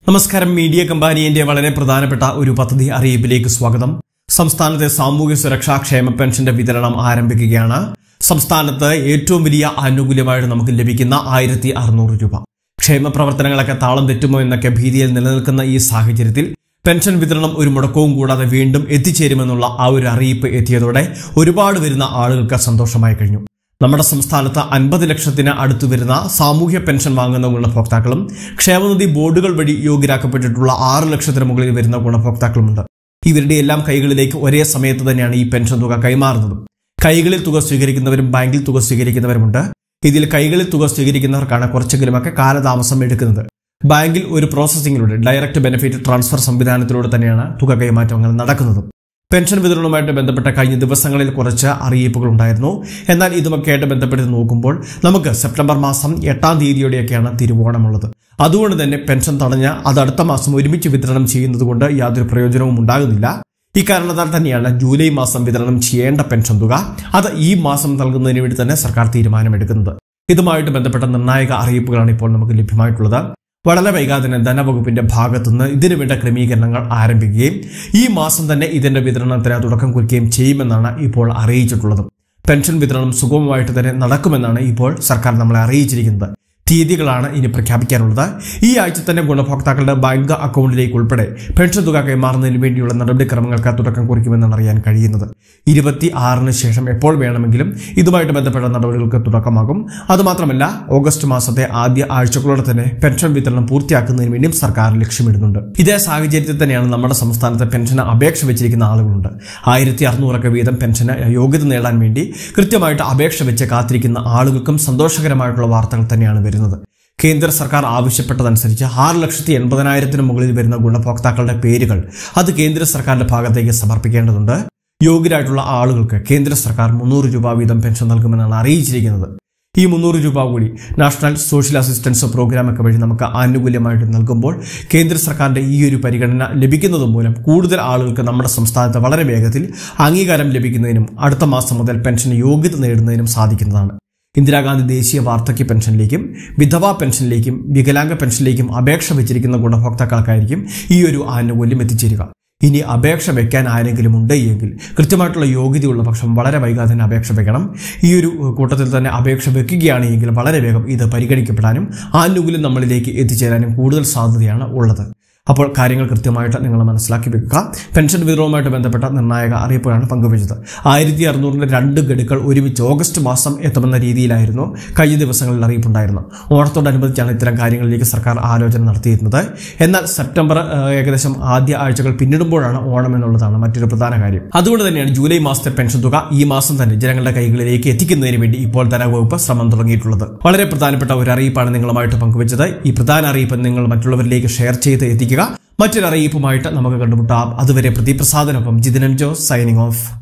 നമസ്കാരം മീഡിയ കമ്പാനിയന്റെ വളരെ പ്രധാനപ്പെട്ട ഒരു പദ്ധതി അറിയിപ്പിലേക്ക് സ്വാഗതം സംസ്ഥാനത്തെ സാമൂഹ്യ സുരക്ഷാ ക്ഷേമ പെൻഷന്റെ വിതരണം ആരംഭിക്കുകയാണ് സംസ്ഥാനത്ത് ഏറ്റവും വലിയ ആനുകൂല്യമായിട്ട് നമുക്ക് ലഭിക്കുന്ന ആയിരത്തി അറുന്നൂറ് രൂപ ക്ഷേമ പ്രവർത്തനങ്ങളൊക്കെ താളം തെറ്റുമോ എന്നൊക്കെ ഭീതിയിൽ നിലനിൽക്കുന്ന ഈ സാഹചര്യത്തിൽ പെൻഷൻ വിതരണം ഒരു മുടക്കവും കൂടാതെ വീണ്ടും എത്തിച്ചേരുമെന്നുള്ള ആ ഒരു അറിയിപ്പ് എത്തിയതോടെ ഒരുപാട് വരുന്ന ആളുകൾക്ക് സന്തോഷമായി കഴിഞ്ഞു നമ്മുടെ സംസ്ഥാനത്ത് അൻപത് ലക്ഷത്തിന് അടുത്തു വരുന്ന സാമൂഹ്യ പെൻഷൻ വാങ്ങുന്ന ഗുണഭോക്താക്കളും ക്ഷേമനിധി ബോർഡുകൾ വഴി യോഗ്യരാക്കപ്പെട്ടിട്ടുള്ള ആറ് ലക്ഷത്തിന് മുകളിൽ വരുന്ന ഗുണഭോക്താക്കളുമുണ്ട് ഇവരുടെ എല്ലാം കൈകളിലേക്ക് ഒരേ സമയത്ത് തന്നെയാണ് ഈ പെൻഷൻ തുക കൈമാറുന്നത് കൈകളിൽ തുക സ്വീകരിക്കുന്നവരും ബാങ്കിൽ തുക സ്വീകരിക്കുന്നവരുമുണ്ട് ഇതിൽ കൈകളിൽ തുക സ്വീകരിക്കുന്നവർക്കാണ് കുറച്ചെങ്കിലുമൊക്കെ കാലതാമസം എടുക്കുന്നത് ബാങ്കിൽ ഒരു പ്രോസസ്സിംഗിലൂടെ ഡയറക്റ്റ് ബെനിഫിറ്റ് ട്രാൻസ്ഫർ സംവിധാനത്തിലൂടെ തന്നെയാണ് തുക കൈമാറ്റങ്ങൾ നടക്കുന്നത് പെൻഷൻ വിതരണവുമായിട്ട് ബന്ധപ്പെട്ട കഴിഞ്ഞ ദിവസങ്ങളിൽ കുറച്ച് അറിയിപ്പുകൾ ഉണ്ടായിരുന്നു എന്നാൽ ഇതുമൊക്കെയായിട്ട് ബന്ധപ്പെട്ട് നോക്കുമ്പോൾ നമുക്ക് സെപ്റ്റംബർ മാസം എട്ടാം തീയതിയോടെയൊക്കെയാണ് തിരുവോണമുള്ളത് അതുകൊണ്ട് തന്നെ പെൻഷൻ തടഞ്ഞ് അത് അടുത്ത മാസം ഒരുമിച്ച് വിതരണം ചെയ്യുന്നത് കൊണ്ട് യാതൊരു പ്രയോജനവും ഉണ്ടാകുന്നില്ല ഇക്കാരണത്താൽ തന്നെയാണ് ജൂലൈ മാസം വിതരണം ചെയ്യേണ്ട പെൻഷൻ തുക അത് ഈ മാസം നൽകുന്നതിന് വേണ്ടി തന്നെ സർക്കാർ തീരുമാനമെടുക്കുന്നത് ഇതുമായിട്ട് ബന്ധപ്പെട്ട നിർണായക അറിയിപ്പുകളാണ് ഇപ്പോൾ നമുക്ക് ലഭ്യമായിട്ടുള്ളത് വളരെ വൈകാതെ തന്നെ ധനവകുപ്പിന്റെ ഭാഗത്തുനിന്ന് ഇതിനു വേണ്ട ക്രമീകരണങ്ങൾ ആരംഭിക്കുകയും ഈ മാസം തന്നെ ഇതിന്റെ വിതരണത്തിന് തുടക്കം കുറിക്കുകയും ചെയ്യുമെന്നാണ് ഇപ്പോൾ അറിയിച്ചിട്ടുള്ളത് പെൻഷൻ വിതരണം സുഗമമായിട്ട് തന്നെ നടക്കുമെന്നാണ് ഇപ്പോൾ സർക്കാർ നമ്മളെ അറിയിച്ചിരിക്കുന്നത് തീയതികളാണ് ഇനി പ്രഖ്യാപിക്കാനുള്ളത് ഈ ആഴ്ച തന്നെ ഗുണഭോക്താക്കളുടെ ബാങ്ക് അക്കൗണ്ടിലേക്ക് ഉൾപ്പെടെ പെൻഷൻ തുക കൈമാറുന്നതിന് വേണ്ടിയുള്ള നടപടിക്രമങ്ങൾക്ക് തുടക്കം കുറിക്കുമെന്നാണ് അറിയാൻ കഴിയുന്നത് ഇരുപത്തി ആറിന് ശേഷം എപ്പോൾ വേണമെങ്കിലും ഇതുമായിട്ട് ബന്ധപ്പെട്ട നടപടികൾക്ക് തുടക്കമാകും അതുമാത്രമല്ല ഓഗസ്റ്റ് മാസത്തെ ആദ്യ ആഴ്ചകളോടെ തന്നെ പെൻഷൻ വിതരണം പൂർത്തിയാക്കുന്നതിന് വേണ്ടിയും സർക്കാർ ലക്ഷ്യമിടുന്നുണ്ട് ഇതേ സാഹചര്യത്തിൽ തന്നെയാണ് നമ്മുടെ സംസ്ഥാനത്തെ പെൻഷന് അപേക്ഷ വെച്ചിരിക്കുന്ന ആളുകളുണ്ട് ആയിരത്തി അറുന്നൂറൊക്കെ വീതം പെൻഷന് യോഗ്യത നേടാൻ വേണ്ടി കൃത്യമായിട്ട് അപേക്ഷ വെച്ച് കാത്തിരിക്കുന്ന ആളുകൾക്കും സന്തോഷകരമായിട്ടുള്ള വാർത്തകൾ തന്നെയാണ് വരുന്നത് കേന്ദ്ര സർക്കാർ ആവശ്യപ്പെട്ടതനുസരിച്ച് ആറ് ലക്ഷത്തി എൺപതിനായിരത്തിന് മുകളിൽ വരുന്ന ഗുണഭോക്താക്കളുടെ പേരുകൾ അത് കേന്ദ്ര സർക്കാരിന്റെ ഭാഗത്തേക്ക് സമർപ്പിക്കേണ്ടതുണ്ട് യോഗ്യരായിട്ടുള്ള ആളുകൾക്ക് കേന്ദ്ര സർക്കാർ മുന്നൂറ് രൂപ വീതം പെൻഷൻ നൽകുമെന്നാണ് അറിയിച്ചിരിക്കുന്നത് ഈ മുന്നൂറ് രൂപ കൂടി നാഷണൽ സോഷ്യൽ അസിസ്റ്റൻസ് പ്രോഗ്രാം ഒക്കെ വഴി നമുക്ക് ആനുകൂല്യമായിട്ട് നൽകുമ്പോൾ കേന്ദ്ര സർക്കാരിന്റെ ഈ ഒരു പരിഗണന ലഭിക്കുന്നത് മൂലം കൂടുതൽ ആളുകൾക്ക് നമ്മുടെ സംസ്ഥാനത്ത് വളരെ വേഗത്തിൽ അംഗീകാരം ലഭിക്കുന്നതിനും അടുത്ത മാസം മുതൽ പെൻഷൻ യോഗ്യത നേടുന്നതിനും സാധിക്കുന്നതാണ് ഇന്ദിരാഗാന്ധി ദേശീയ വാർദ്ധക്യ പെൻഷനിലേക്കും വിധവാ പെൻഷനിലേക്കും വികലാംഗ പെൻഷനിലേക്കും അപേക്ഷ വെച്ചിരിക്കുന്ന ഗുണഭോക്താക്കൾക്കായിരിക്കും ഈ ഒരു ആനുകൂല്യം എത്തിച്ചേരുക ഇനി അപേക്ഷ വെക്കാൻ ആരെങ്കിലും ഉണ്ട് എങ്കിൽ കൃത്യമായിട്ടുള്ള യോഗ്യതയുള്ള പക്ഷം വളരെ വൈകാതെ തന്നെ അപേക്ഷ വെക്കണം ഈ ഒരു കൂട്ടത്തിൽ തന്നെ അപേക്ഷ വെക്കുകയാണ് എങ്കിൽ വളരെ വേഗം ഇത് പരിഗണിക്കപ്പെടാനും ആനുകൂല്യം നമ്മളിലേക്ക് എത്തിച്ചേരാനും കൂടുതൽ സാധ്യതയാണ് ഉള്ളത് അപ്പോൾ കാര്യങ്ങൾ കൃത്യമായിട്ട് നിങ്ങൾ മനസ്സിലാക്കി വെക്കുക പെൻഷൻ വിതരണവുമായിട്ട് ബന്ധപ്പെട്ട നിർണായക അറിയിപ്പുകളാണ് പങ്കുവച്ചത് ആയിരത്തി അറുന്നൂറിന്റെ രണ്ട് ഗഡുക്കൾ ഒരുമിച്ച് ഓഗസ്റ്റ് മാസം എത്തുമെന്ന രീതിയിലായിരുന്നു കഴിഞ്ഞ ദിവസങ്ങളിൽ അറിയിപ്പുണ്ടായിരുന്നു ഓണത്തോടനുബന്ധിച്ചാണ് ഇത്തരം കാര്യങ്ങളിലേക്ക് സർക്കാർ ആലോചന നടത്തിയിരുന്നത് എന്നാൽ സെപ്റ്റംബർ ഏഹ്, ഏകദേശം ആദ്യ ആഴ്ചകൾ പിന്നിടുമ്പോഴാണ് ഓണം എന്നുള്ളതാണ് മറ്റൊരു പ്രധാന കാര്യം അതുകൊണ്ട് തന്നെയാണ് ജൂലൈ മാസത്തെ പെൻഷൻ തുക ഈ മാസം തന്നെ ജനങ്ങളുടെ കൈകളിലേക്ക് എത്തിക്കുന്നതിന് വേണ്ടി ഇപ്പോൾ ധനവകുപ്പ് ശ്രമം തുടങ്ങിയിട്ടുള്ളത് വളരെ പ്രധാനപ്പെട്ട ഒരു അറിയിപ്പാണ് നിങ്ങളുമായിട്ട് പങ്കുവച്ചത് ഈ പ്രധാന അറിയിപ്പ് നിങ്ങൾ മറ്റുള്ളവരിലേക്ക് ഷെയർ ചെയ്ത് എത്തിക്കുക മറ്റൊരു അറിയിപ്പുമായിട്ട് നമുക്ക് കണ്ടുമുട്ടാം അതുവരെ പ്രതിപ്രസാദനൊപ്പം ജിതിനൻ ജോസ് സൈനിങ് ഓഫ്